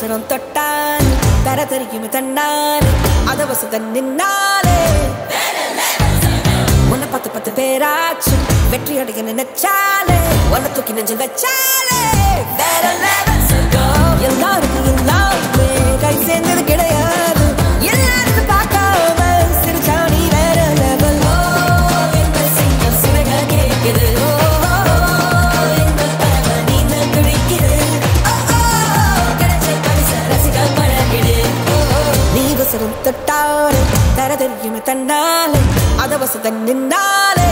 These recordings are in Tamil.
அவசரம் தொட்டான் தர தெரியும் தன்னாலே அதவசதன் நின்னாலே உன்னை பத்து பத்து பேராச்சு வெற்றி அடைய நினைச்சாலே உன்னை தூக்கி நெஞ்சு வச்சாலே வேற levels go. எல்லாருக்கும் எல்லாமே கை சேர்ந்தது கிடையாது எல்லாரும் பார்க்காம சிரிச்சா நீ வேற level. ஓ, என்ன செய்ய சிறக கேக்குது. ஓ, என்ன பறவை நீந்தல் துடிக்குது. ஓ, ஓ, கிடைச்ச பரிசை ரசிக்க பழகிடு. ஓ, நீ வசனம் தொட்டாலே தர தெரியுமே தன்னாலே அதவசதன் நின்னாலே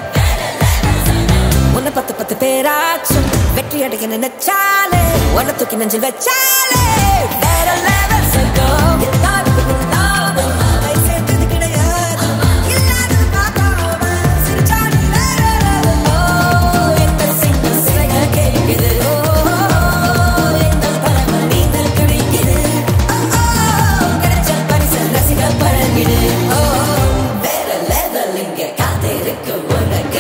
உன்னை பத்து பத்து பேராச்சும் வெற்றி அடைய நினைச்சாலே உன்னை தூக்கி நெஞ்சில் வச்சாலே வேற levels go. எல்லாருக்கும் எல்லாமே கை சேர்த்தது கிடையாது. இல்லாதது பார்க்காம சிரிச்சா நீ வேற level. ஓ, என்ன சின்ன சிறக கேக்குது. ஓ, என்ன பறவை நீந்தல் துடிக்குது. ஓ, ஓ, கிடைச்ச பரிசை ரசிக்க பழகிடு. ஓ, வேற level இங்க காத்திருக்கு உனக்கு.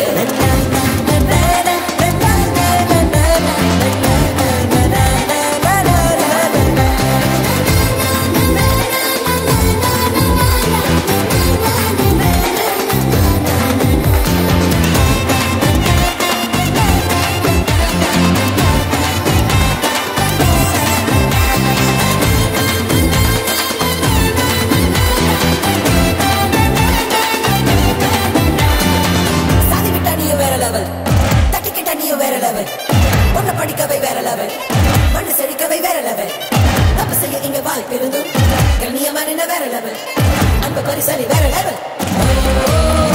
சாதிக்கிட்ட நீயும் வேற லெவல் தட்டிக்கிட்ட நீயும் வேற லெவல் பொண்ணு படிக்கவை வேற லெவல் மண்ணு செழிக்கவை வேற லெவல் தப்பு செய்ய இங்க வாய்ப்பு இருந்தும் கண்ணியமான வேற லெவல் அன்பு பரிசலி வேற லெவல்